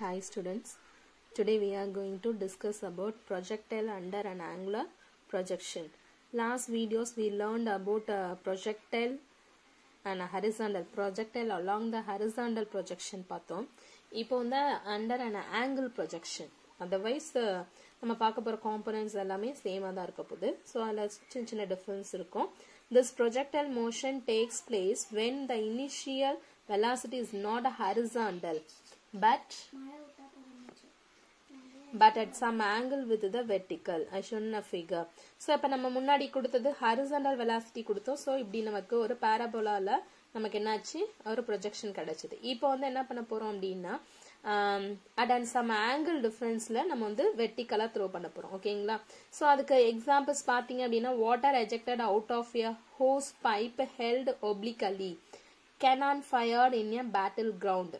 Hi students. Today we are going to discuss about projectile under an angular projection. Last videos we learned about uh, projectile and a horizontal projectile along the horizontal projection பார்த்தோம் இப்போ வந்து under an angle projection otherwise uh, நம்ம பார்க்க போகிற components எல்லாமே சேமாக தான் இருக்க போகுது ஸோ அதில் சின்ன சின்ன டிஃப்ரென்ஸ் இருக்கும் this projectile motion takes place when the initial velocity is not a horizontal but but at some angle with the vertical I shown a figure so இப்போ நம்ம முன்னாடி கொடுத்தது horizontal velocity கொடுத்தோம் ஸோ இப்படி நமக்கு ஒரு பேராபோலால நமக்கு என்னாச்சு ஒரு ப்ரொஜெக்ஷன் கிடைச்சது இப்போ வந்து என்ன பண்ண போறோம் அப்படின்னா அட் அண்ட் சம் ஆங்கிள் டிஃப்ரென்ஸில் நம்ம வந்து வெர்டிக்கலாக த்ரோ பண்ண போகிறோம் ஓகேங்களா ஸோ அதுக்கு எக்ஸாம்பிள்ஸ் பார்த்தீங்க அப்படின்னா water ejected out of a hose pipe held obliquely cannon fired in a battle ground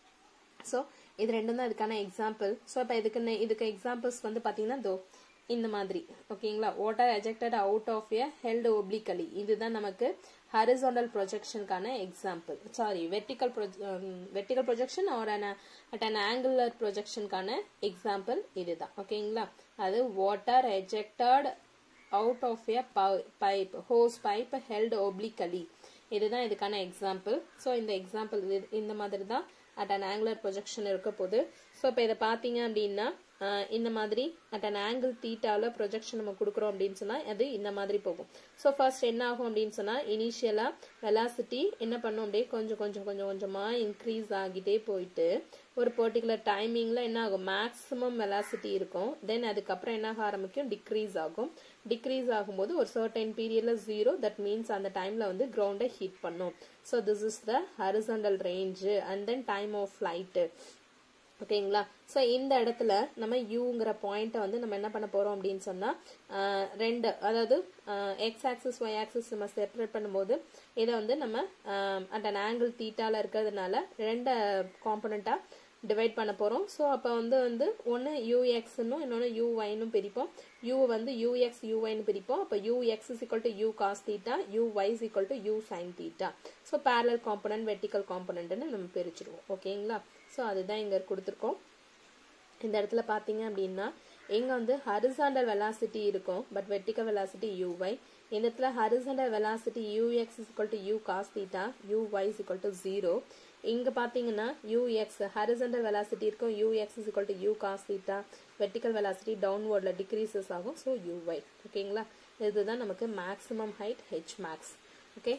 so இது ரெண்டும் தான் இதுக்கான எக்ஸாம்பிள் ஸோ இப்போ இதுக்கு இதுக்கு எக்ஸாம்பிள்ஸ் வந்து பார்த்தீங்கன்னா தோ இந்த மாதிரி ஓகேங்களா water ejected out of a held obliquely இதுதான் நமக்கு ஹரிசாண்டல் ப்ரொஜெக்ஷனுக்கான example sorry vertical vertical projection or an at an angular ப்ரொஜெக்ஷனுக்கான எக்ஸாம்பிள் இதுதான் ஓகேங்களா அது water ejected out of a pipe hose pipe held obliquely இதுதான் இதுக்கான எக்ஸாம்பிள் ஸோ இந்த எக்ஸாம்பிள் இந்த மாதிரி தான் அட் அன் ஆங்குலர் ப்ரொஜெக்ஷன் இருக்க போது ஸோ இப்போ இதை பார்த்தீங்க அப்படின்னா இந்த மாதிரி அட் அன் ஆங்கிள் தீட்டாவில் ப்ரொஜெக்ஷன் நம்ம கொடுக்குறோம் அப்படின்னு சொன்னால் அது இந்த மாதிரி போகும் ஸோ ஃபர்ஸ்ட் என்ன ஆகும் அப்படின்னு சொன்னால் இனிஷியலாக வெலாசிட்டி என்ன பண்ணும் அப்படியே கொஞ்சம் கொஞ்சம் கொஞ்சம் கொஞ்சமாக இன்க்ரீஸ் ஆகிட்டே போயிட்டு ஒரு பர்டிகுலர் டைமிங்கில் என்ன ஆகும் மேக்ஸிமம் வெலாசிட்டி இருக்கும் தென் அதுக்கப்புறம் என்ன ஆக ஆரம்பிக்கும் டிக்ரீஸ் ஆகும் டிக்ரீஸ் ஆகும்போது ஒரு சர்டைன் பீரியடில் ஜீரோ தட் மீன்ஸ் அந்த டைமில் வந்து கிரவுண்டை ஹீட் பண்ணும் so this is the horizontal range and then time of flight ஓகேங்களா ஸோ இந்த இடத்துல நம்ம யூங்கிற பாயிண்ட்டை வந்து நம்ம என்ன பண்ண போகிறோம் அப்படின்னு சொன்னால் ரெண்டு அதாவது எக்ஸ் ஆக்சிஸ் ஒய் ஆக்சிஸ் நம்ம செப்பரேட் பண்ணும்போது இதை வந்து நம்ம அட் அன் ஆங்கிள் தீட்டாவில் இருக்கிறதுனால ரெண்டு காம்பனண்ட்டாக டிவைட் பண்ண போகிறோம் ஸோ அப்போ வந்து வந்து ஒன்று யூஎக்ஸ்னும் இன்னொன்று யூஒய்னும் பிரிப்போம் யூ வந்து யூஎக்ஸ் யூஒய்னு பிரிப்போம் அப்போ U X is equal to U cos theta U Y is equal to you sine theta so parallel component vertical காம்பனண்ட்னு நம்ம பிரிச்சிருவோம் ஓகேங்களா ஸோ அதுதான் இங்கே கொடுத்துருக்கோம் இந்த இடத்துல பார்த்தீங்க அப்படின்னா இங்கே வந்து ஹரிசாண்டல் வெலாசிட்டி இருக்கும் பட் வெர்டிக்கல் வெலாசிட்டி யூஒய் இந்த இடத்துல horizontal velocity U X is equal to U cos theta U Y is equal to zero இங்கே பார்த்தீங்கன்னா யூஎக்ஸ் ஹரிசண்டல் வெலாசிட்டி இருக்கும் U X is equal to U cos theta vertical velocity டவுன்வர்டில் decreases ஆகும் so U Y ஓகேங்களா இதுதான் நமக்கு maximum height H max okay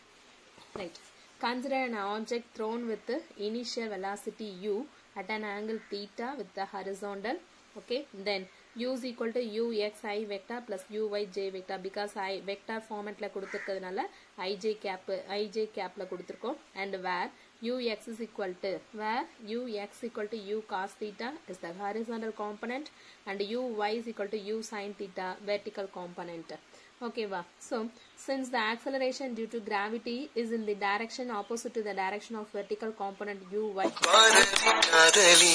right consider an object thrown with the initial velocity u at an angle theta with the horizontal okay then u is equal to u x i vector plus u y j vector because i vector formatல கொடுத்திருக்கிறதுனால i j cap i j capல கொடுத்திருக்கோம் and where u x is equal to where u x equal to u cos theta is the horizontal component and u y is equal to u sin theta vertical component okay va so since the acceleration due to gravity is in the direction opposite to the direction of vertical component u y காதலி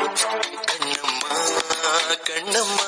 கண்ணம்மா கண்ணம்மா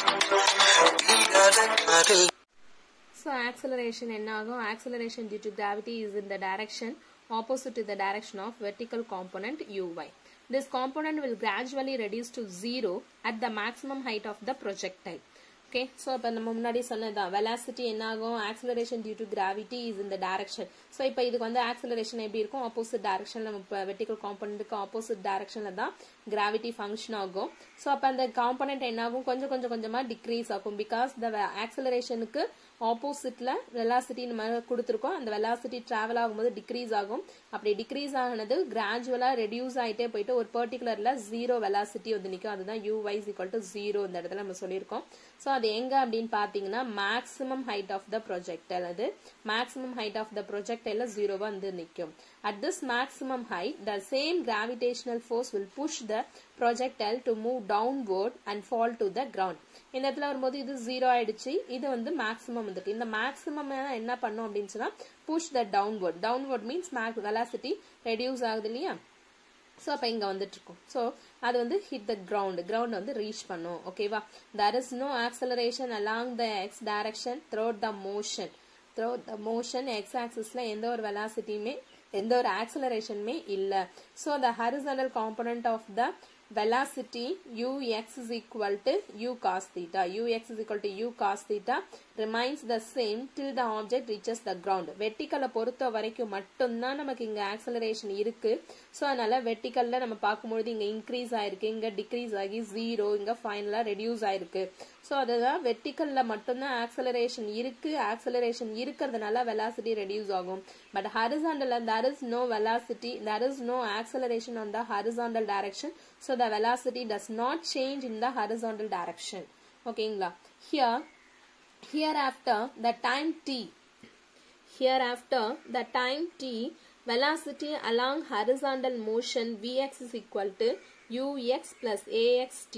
தீராத காதல் so acceleration என்ன ஆகும் acceleration due to gravity is in the direction opposite to the direction of vertical component uy this component will gradually reduce to zero at the maximum height of the projectile okay so இப்போ நம்ம முன்னாடி சொன்னதுதான் velocity என்ன ஆகும் acceleration due to gravity is இந்த direction so இப்போ இதுக்கு வந்து ஆக்சலரேஷன் எப்படி இருக்கும் ஆப்போசிட் டேரக்ஷன் நம்ம இப்போ வெர்டிக்கல் காம்பனண்ட்டுக்கு ஆப்போசிட் டேரக்ஷனில் தான் கிராவிட்டி ஃபங்க்ஷன் ஆகும் ஸோ அப்போ அந்த காம்பனண்ட் என்ன ஆகும் கொஞ்சம் கொஞ்சம் கொஞ்சமாக டிக்ரீஸ் ஆகும் பிகாஸ் த ஆக்சலரேஷனுக்கு ஆப்போசிட்ல வெலாசிட்டி நம்ம கொடுத்துருக்கோம் அந்த வெலாசிட்டி டிராவல் ஆகும்போது டிக்ரீஸ் ஆகும் அப்படி டிக்ரீஸ் ஆனது கிராஜுவலா ரெடியூஸ் ஆகிட்டே போயிட்டு ஒரு பர்டிகுலர்ல ஜீரோ வெலாசிட்டி வந்து நிற்கும் அதுதான் U Y is equal to zero இந்த இடத்துல நம்ம சொல்லியிருக்கோம் ஸோ அது எங்க அப்படின்னு பாத்தீங்கன்னா maximum height of the projectile அது மேக்ஸிமம் ஹைட் ஆஃப் த ப்ரொஜெக்டைல ஜீரோவா வந்து நிற்கும் at this maximum height the same gravitational force will push the projectile to move downward and fall to the ground இந்த இடத்துல வரும்போது இது ஜீரோ ஆயிடுச்சு இது வந்து மேக்ஸிமம் வந்துட்டு இந்த மேக்ஸிமம் என்ன பண்ணும் அப்படின்னு சொன்னா push the downward downward means make velocity reduce ஆகுது இல்லையா ஸோ அப்போ இங்கே வந்துட்டு இருக்கும் ஸோ அது வந்து ஹிட் த கிரவுண்ட் கிரவுண்ட் வந்து ரீச் பண்ணும் ஓகேவா there is no acceleration along the X direction throughout the motion throughout the motion X ஆக்சிஸ்ல எந்த ஒரு வெலாசிட்டியுமே எந்த ஒரு ஆக்சலரேஷனுமே இல்லை so the horizontal component of the velocity ux is equal to u cos theta ux is equal to u cos theta remains the same till the object reaches the ground வெர்டிக்கலை பொறுத்த வரைக்கும் மட்டும்தான் நமக்கு இங்க ஆக்சலரேஷன் இருக்கு so அதனால வெர்டிக்கல்ல நம்ம பார்க்கும்பொழுது இங்க இன்க்ரீஸ் ஆயிருக்கு இங்க டிக்ரீஸ் ஆகி ஜீரோ இங்க ஃபைனலா ரெடியூஸ் ஆயிருக்கு ஸோ அதுதான் வெர்டிக்கல்ல மட்டும்தான் ஆக்சலரேஷன் இருக்கு ஆக்சலரேஷன் இருக்கிறதுனால வெலாசிட்டி ரெடியூஸ் ஆகும் பட் ஹரிசாண்டல்ல there is no velocity there is no acceleration on the horizontal direction so the velocity does not change in the horizontal direction ஓகேங்களா here hereafter the time t hereafter the time t velocity along horizontal motion vx is equal to ux plus axt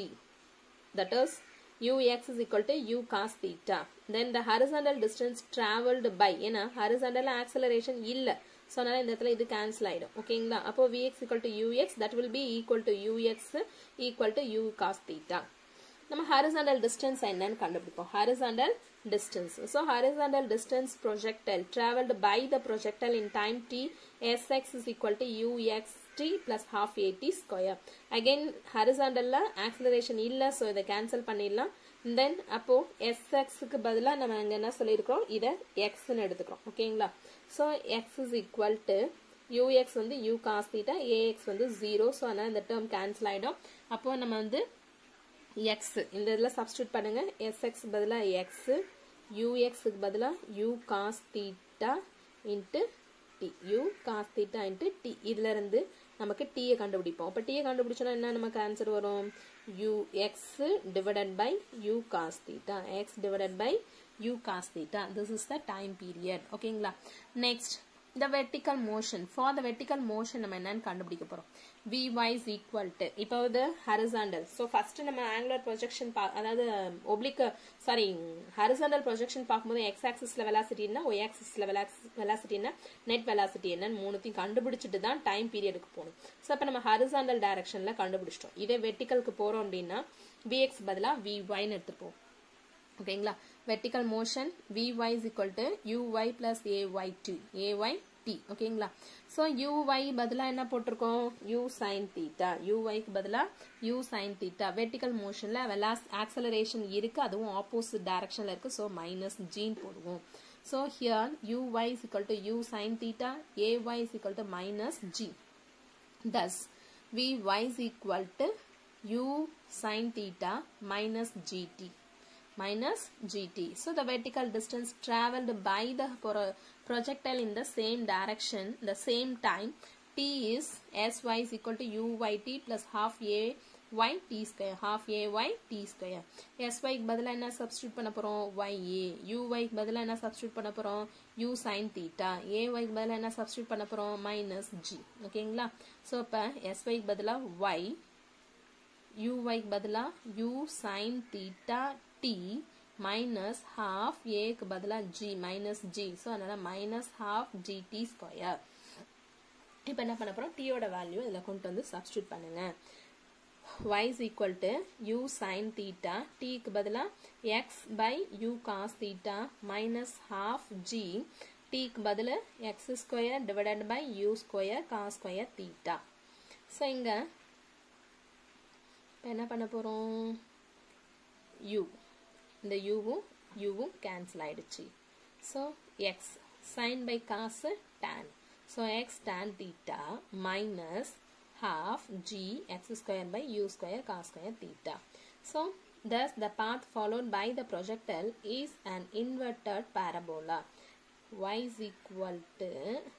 that is ux is equal to u cos theta then the horizontal distance traveled by ஏன்னா horizontal acceleration இல்ல so அதனால இந்த இடத்துல இது cancel ஆயிடும் ஓகேங்களா அப்போ vx equal to ux that will be equal to ux equal to u cos theta நம்ம horizontal distance என்னன்னு கண்டுபிடிப்போம் horizontal distance so horizontal distance projectile traveled by the projectile in time t sx is equal to uxt plus half at square again horizontalல acceleration இல்ல so இதை cancel பண்ணிடலாம் தென் அப்போ எஸ்எக்ஸுக்கு பதிலாக நம்ம அங்கே என்ன சொல்லியிருக்கிறோம் இதை எக்ஸ்ன்னு எடுத்துக்கிறோம் ஓகேங்களா so X is equal to U X வந்து யூ காஸ் தீட்டா ஏஎக்ஸ் வந்து ஜீரோ ஸோ அதனால் இந்த டேர்ம் கேன்சல் ஆகிடும் அப்போ நம்ம வந்து எக்ஸ் இந்த இதில் சப்ஸ்டியூட் பண்ணுங்க எஸ்எக்ஸ் பதிலாக எக்ஸ் யூஎக்ஸுக்கு பதிலாக U cos theta into T U cos theta into T இதுல இருந்து நமக்கு டீயை கண்டுபிடிப்போம் அப்போ டீயை கண்டுபிடிச்சோன்னா என்ன நமக்கு ஆன்சர் வரும் U X divided by U cos theta X divided by U cos theta this is the time period ஓகேங்களா next the vertical motion for the vertical motion நம்ம என்னன்னு கண்டுபிடிக்க போறோம் vy is equal to இப்போ இது horizontal so first நம்ம angular projection பா அதாவது oblique சாரி horizontal projection பார்க்கும்போது x axis ல velocity என்ன y axis ல velocity என்ன net velocity என்னன்னு மூணுத்தையும் கண்டுபிடிச்சிட்டு தான் டைம் பீரியடுக்கு போகணும் ஸோ இப்போ நம்ம horizontal directionல கண்டுபிடிச்சிட்டோம் இதே வெர்டிக்கலுக்கு போறோம் அப்படின்னா vx பதிலா vyன்னு எடுத்துப்போம் ஓகேங்களா vertical motion vy is equal to uy plus ayt ayt ஓகேங்களா ஸோ uy பதிலா என்ன போட்டிருக்கோம் u sin theta uyக்கு பதிலா u sin theta வெர்டிக்கல் மோஷன்ல வெலாஸ் ஆக்சலரேஷன் இருக்கு அதுவும் ஆப்போசிட் டைரக்ஷன்ல இருக்கு ஸோ மைனஸ் ஜீன் போடுவோம் so here uy is equal to u sin theta ay is equal to minus g thus vy is equal to u sin theta minus gt minus gt. So the vertical distance traveled by the pro projectile in the same direction, the same time, t is sy is equal to uyt plus half a y t square half a y t square sy க்கு பதிலா என்ன substitute பண்ண போறோம் y a uy க்கு பதிலா என்ன substitute பண்ண போறோம் u sin theta ay க்கு பதிலா என்ன சப்ஸ்டியூட் பண்ண போறோம் minus g ஓகேங்களா சோ இப்ப sy க்கு பதிலா y uy க்கு பதிலா u sin theta t minus half ஏக்கு பதிலாக ஜி மைனஸ் ஜி ஸோ அதனால மைனஸ் ஹாஃப் ஜிடி ஸ்கொயர் இப்போ என்ன பண்ண போகிறோம் டீயோட வேல்யூ இதில் கொண்டு வந்து சப்ஸ்டியூட் பண்ணுங்க y is equal to u sin theta t க்கு பதிலா x by u cos theta minus half g t க்கு பதிலா x square divided by u square cos square theta so இங்க இப்போ என்ன பண்ண போகிறோம் u இந்த யூவும் யூவும் கேன்சல் ஆயிடுச்சு so x sine by cos tan so x tan theta minus half g x square by u square cos square theta. So, thus the path followed by the projectile is an inverted parabola. y is equal to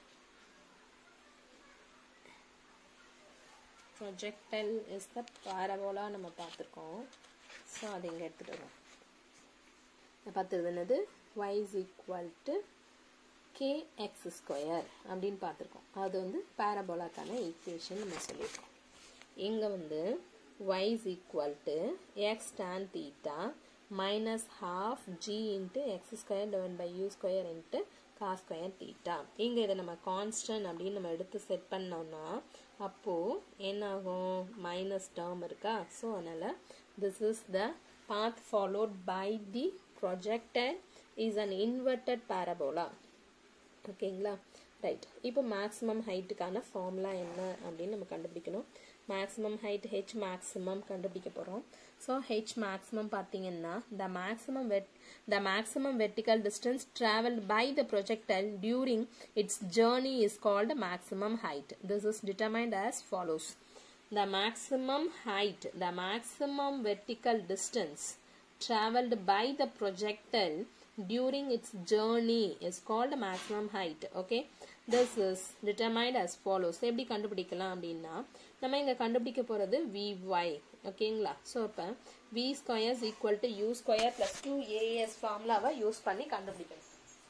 projectile is the parabola நம்ம பார்த்துருக்கோம் so அது இங்கே எடுத்துகிட்டு வரோம் பார்த்தது என்னது y is equal to kx square அப்படின்னு பார்த்துருக்கோம் அது வந்து பேரபோலாக்கான ஈக்குவேஷன் நம்ம சொல்லியிருக்கோம் இங்கே வந்து y is equal to x tan theta minus half g into x square divided by u square into cos square theta இங்கே இதை நம்ம கான்ஸ்டன்ட் அப்படின்னு நம்ம எடுத்து செட் பண்ணோம்னா அப்போது என்னாகும் மைனஸ் டேர்ம் இருக்கா ஸோ அதனால் this is the path followed by the projectile is an inverted parabola ஓகேங்களா ரைட் இப்போ மேக்ஸிமம் ஹைட்டுக்கான ஃபார்முலா என்ன அப்படின்னு நம்ம கண்டுபிடிக்கணும் மேக்ஸிமம் ஹைட் ஹெச் மேக்ஸிமம் கண்டுபிடிக்க போகிறோம் ஸோ ஹெச் மேக்ஸிமம் பார்த்தீங்கன்னா the maximum what the maximum vertical distance travelled by the projectile during its journey is called maximum height this is determined as follows the maximum height the maximum vertical distance traveled by the projectile during its journey is called maximum height okay this is determined as follows எப்படி கண்டுபிடிக்கலாம் அப்படின்னா நம்ம இங்க கண்டுபிடிக்க போறது vy ஓகேங்களா so இப்போ v square is equal to u square plus two a s ஃபார்முலாவை யூஸ் பண்ணி கண்டுபிடிக்கணும்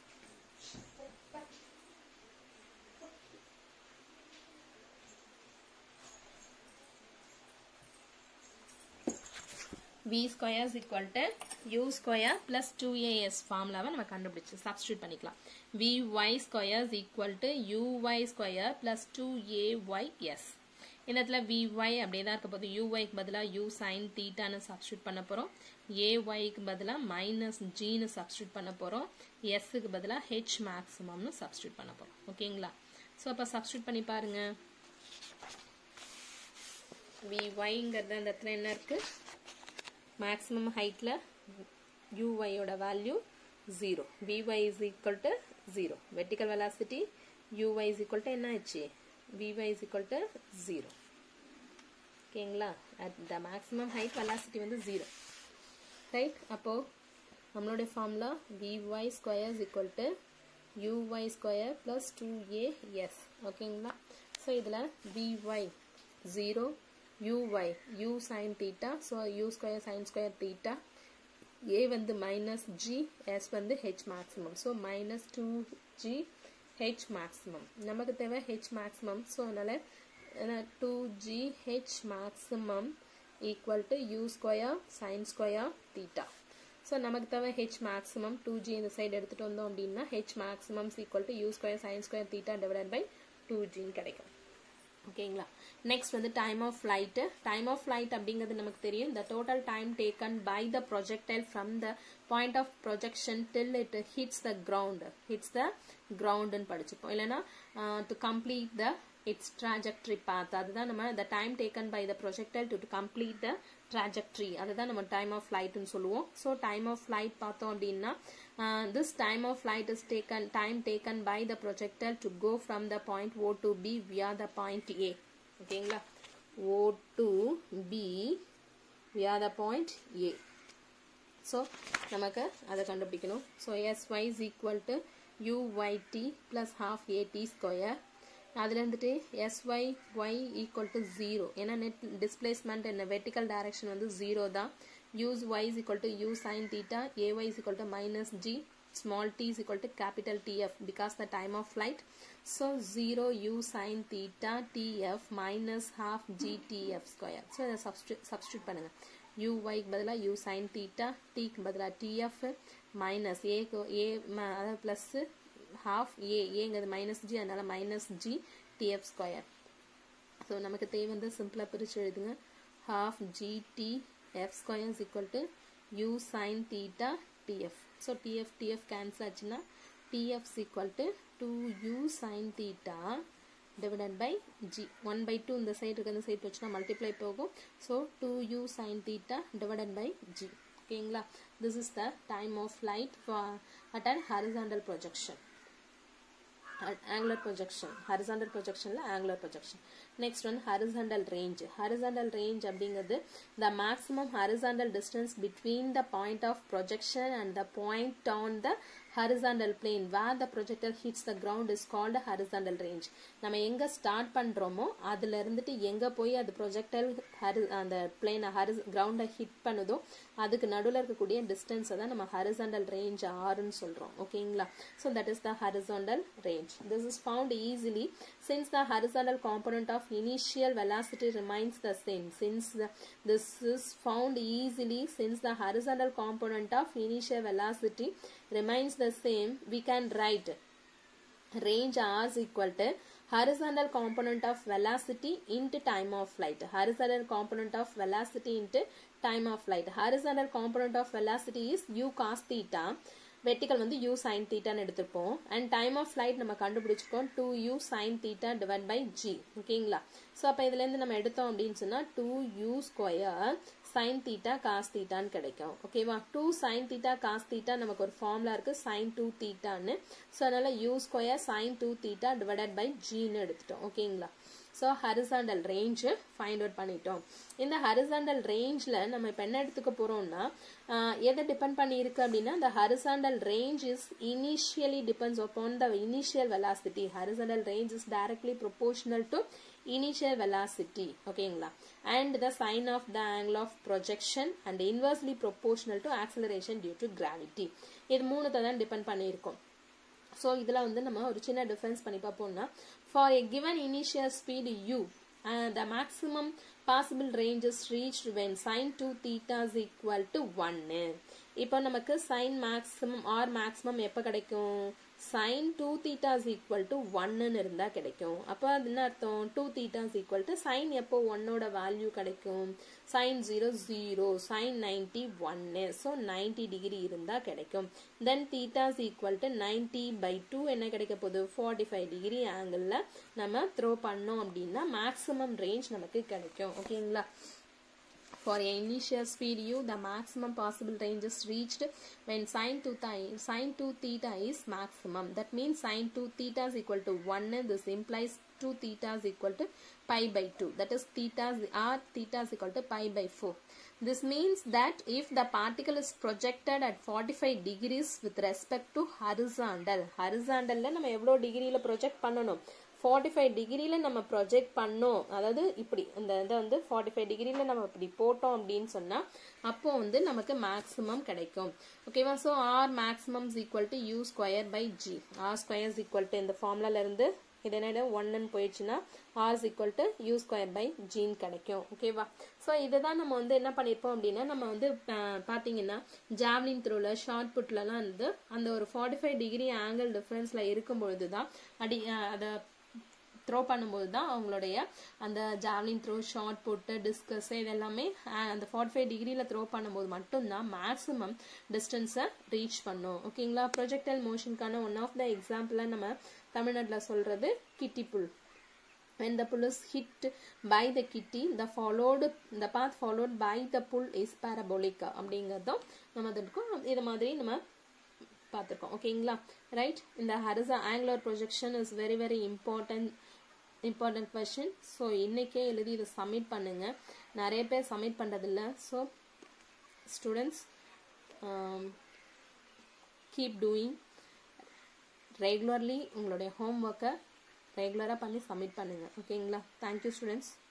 v square is equal to u square plus 2as ஃபார்முலாவை நம்ம கண்டுபிடிச்சு சப்ஸ்டியூட் பண்ணிக்கலாம் vy square is equal to uy square plus 2ays இந்த இடத்துல vy அப்படியே தான் இருக்க போது uyக்கு பதிலாக u sin தீட்டான்னு சப்ஸ்டியூட் பண்ண போகிறோம் ayக்கு பதிலாக மைனஸ் ஜின்னு சப்ஸ்டியூட் பண்ண போகிறோம் எஸ்க்கு பதிலாக ஹெச் மேக்ஸிமம்னு சப்ஸ்டியூட் பண்ண போகிறோம் ஓகேங்களா ஸோ அப்போ சப்ஸ்டியூட் பண்ணி பாருங்க vyங்கிறது அந்த இடத்துல என்ன இருக்குது maximum heightல uy ஓட value 0 vy is equal to 0 vertical velocity uy is equal to என்ன ஆச்சு vy is equal to 0 ஓகேங்களா at the maximum height velocity வந்து 0 ரைட் அப்போ நம்மளுடைய formula vy square is equal to uy square plus 2as ஓகேங்களா so இதில் vy 0 uy u sin theta so u square sin square theta a வந்து minus g s வந்து h maximum so minus 2g h maximum நமக்கு தேவை h maximum so அதனால 2g h maximum equal to u square sin square theta so நமக்கு தேவை h maximum two g இந்த side எடுத்துகிட்டு வந்தோம் அப்படின்னா h maximum equal to u square sine square theta divide by two ஜின்னு கிடைக்கும் ஓகேங்களா நெக்ஸ்ட் வந்து time of flight time of flight அப்படிங்கிறது நமக்கு தெரியும் the total time taken by the projectile from the point of projection till it hits the ground hits the கிரவுண்டுன்னு படிச்சுப்போம் இல்லைன்னா to complete the its trajectory பாத் அதுதான் நம்ம the time taken by the projectile to complete the trajectory அதுதான் நம்ம time of ஃப்ளைட்னு சொல்லுவோம் so time of flight பார்த்தோம் அப்படின்னா this time of flight is taken time taken by the projector to go from the point O to P via the point ஏ ஓகேங்களா ஓ to P via the point A so நமக்கு அதை கண்டுபிடிக்கணும் so s y is equal to u y t plus half a t square அதில் இருந்துட்டு s y y equal to zero ஏன்னா net displacement என்ன vertical direction வந்து zero தான் u's y is equal to you sine theta a y is equal to minus g small t is equal to capital TF because the time of flight. So 0 u sin theta TF minus half GTF square. So இதை substitute, substitute பண்ணுங்க u y க்கு பதிலா u sin theta t க்கு பதிலா TF minus a க்கு a அதாவது plus half a ஏங்கிறது minus g அதனால minus g TF square. So நமக்கு தேவை வந்து சிம்பிளாக பிரித்து எழுதுங்க half GTF square is equal to u sin theta TF. So TF TF cancel ஆச்சுன்னா TF is equal to 2u sin theta divided by g 1 by 2 இந்த side இருக்க இந்த சைடு வச்சுனா மல்டிப்ளை போகும் so 2u sin theta divided by g ஓகேங்களா this is the time of flight for at an horizontal projection angular projection horizontal projection angular projection next one horizontal range horizontal range அப்படிங்கிறது the maximum horizontal distance between the point of projection and the point on the horizontal plane where the projector hits the ground is called horizontal range நம்ம எங்க start பண்றோமோ அதுல இருந்துட்டு எங்க போய் அது projectile அந்த பிளேனை ஹரி கிரவுண்டை ஹிட் பண்ணுதோ அதுக்கு நடுவில் இருக்கக்கூடிய டிஸ்டன்ஸை தான் நம்ம ஹரிசாண்டல் ரேஞ்ச் ஆறுன்னு சொல்றோம் ஓகேங்களா so that is the horizontal range this is found easily since the horizontal component of initial velocity remains the same since the, this is found easily since the horizontal component of initial velocity remains the same we can write range r is equal to horizontal component of velocity into time of flight horizontal component of velocity into time of flight horizontal component of velocity is u cos theta vertical வந்து u sine தீட்டான்னு எடுத்திருப்போம் and time of flight நம்ம கண்டுபிடிச்சிருக்கோம் two u sine theta divide by g ஓகேங்களா so அப்போ இதுலேருந்து நம்ம எடுத்தோம் அப்படின்னு சொன்னால் two u square sine theta cos தீட்டான்னு கிடைக்கும் ஓகேவா two sine theta cos theta நமக்கு ஒரு ஃபார்முலா இருக்கு சைன் டூ தீட்டான்னு ஸோ அதனால u square sine two theta divided by ஜின்னு எடுத்துட்டோம் ஓகேங்களா so horizontal range find out பண்ணிட்டோம் இந்த ஹரிசாண்டல் ரேஞ்சில் நம்ம இப்போ என்ன எடுத்துக்க போகிறோம்னா எதை டிபெண்ட் பண்ணி இருக்கு அப்படின்னா the horizontal range is initially depends upon the initial velocity horizontal range is directly proportional to initial velocity ஓகேங்களா and the sign of the angle of projection and inversely proportional to acceleration due to gravity இது மூணுத்தை தான் depend பண்ணியிருக்கோம் so இதில் வந்து நம்ம ஒரு சின்ன difference பண்ணி பார்ப்போம்னா for a given initial speed u the maximum possible range is reach when sine two theta's equal to ஒன்னு இப்போ நமக்கு சைன் மேக்ஸிமம் ஆர் மேக்ஸிமம் எப்போ கிடைக்கும் sine two theta's equal to ஒன்னு இருந்தால் கிடைக்கும் அப்போ அது என்ன அர்த்தம் two theta's equal to sine எப்போ ஒன்னோட வேல்யூ கிடைக்கும் sine zero zero sine ninety ஒன்னு ஸோ நைன்டி டிகிரி இருந்தால் கிடைக்கும் then theta's equal to ninety by two என்ன கிடைக்க போகுது ஃபார்ட்டி ஃபைவ் டிகிரி ஆங்கிளில் நம்ம த்ரோ பண்ணோம் அப்படின்னா மேக்ஸிமம் ரேஞ்ச் நமக்கு கிடைக்கும் ஓகேங்களா For a initial speed u, the maximum possible range is reached when sine 2 theta, sine 2 theta is maximum. That means sine 2 theta is equal to 1. This implies 2 theta is equal to pi by 2. That is theta is, r theta is equal to pi by 4. This means that if the particle is projected at 45 degrees with respect to horizontal, horizontal நம்ம எவ்வளோ டிகிரியில project பண்ணணும் forty five டிகிரியில் நம்ம project பண்ணோம் அதாவது இப்படி இந்த இதை வந்து ஃபார்ட்டி ஃபைவ் டிகிரியில் நம்ம இப்படி போட்டோம் அப்படின்னு சொன்னால் அப்போ வந்து நமக்கு மேக்ஸிமம் கிடைக்கும் ஓகேவா so r maximum is equal to u square by g r square is equal to இந்த ஃபார்முலால இருந்து இது என்ன ஒன்னு போயிடுச்சுன்னா r is equal to u square by ஜீன் கிடைக்கும் ஓகேவா ஸோ இதை தான் நம்ம வந்து என்ன பண்ணியிருப்போம் அப்படின்னா நம்ம வந்து பார்த்தீங்கன்னா ஜாவ்லின் த்ரோல ஷார்ட் புட்லலாம் வந்து அந்த ஒரு ஃபார்ட்டி ஃபைவ் டிகிரி ஆங்கிள் டிஃப்ரென்ஸில் இருக்கும் பொழுது தான் அடி அதை த்ரோ பண்ணும்போது தான் அவங்களுடைய அந்த javelin throw shot put discus இது எல்லாமே அந்த ஃபார்ட்டி ஃபைவ் டிகிரியில் த்ரோ பண்ணும்போது மட்டும்தான் மேக்ஸிமம் டிஸ்டன்ஸை ரீச் பண்ணும் ஓகேங்களா ப்ரொஜெக்டல் மோஷனுக்கான ஒன் ஆஃப் த எக்ஸாம்பிளாக நம்ம தமிழ்நாட்டில் சொல்கிறது கிட்டி புல் when the pull is hit by the kitty the followed the path followed by the pull is parabolic அப்படிங்கிறதும் நம்ம அதுக்கும் இது மாதிரி நம்ம பார்த்துருக்கோம் ஓகேங்களா ரைட் இந்த ஹரிசா angular projection is very very important important question so இன்றைக்கே எழுதி இதை சப்மிட் பண்ணுங்க நிறைய பேர் சப்மிட் பண்ணுறதில்ல so students keep doing regularly உங்களுடைய ஹோம் ஒர்க்கை ரெகுலராக பண்ணி சப்மிட் பண்ணுங்கள் ஓகேங்களா தேங்க்யூ ஸ்டூடெண்ட்ஸ்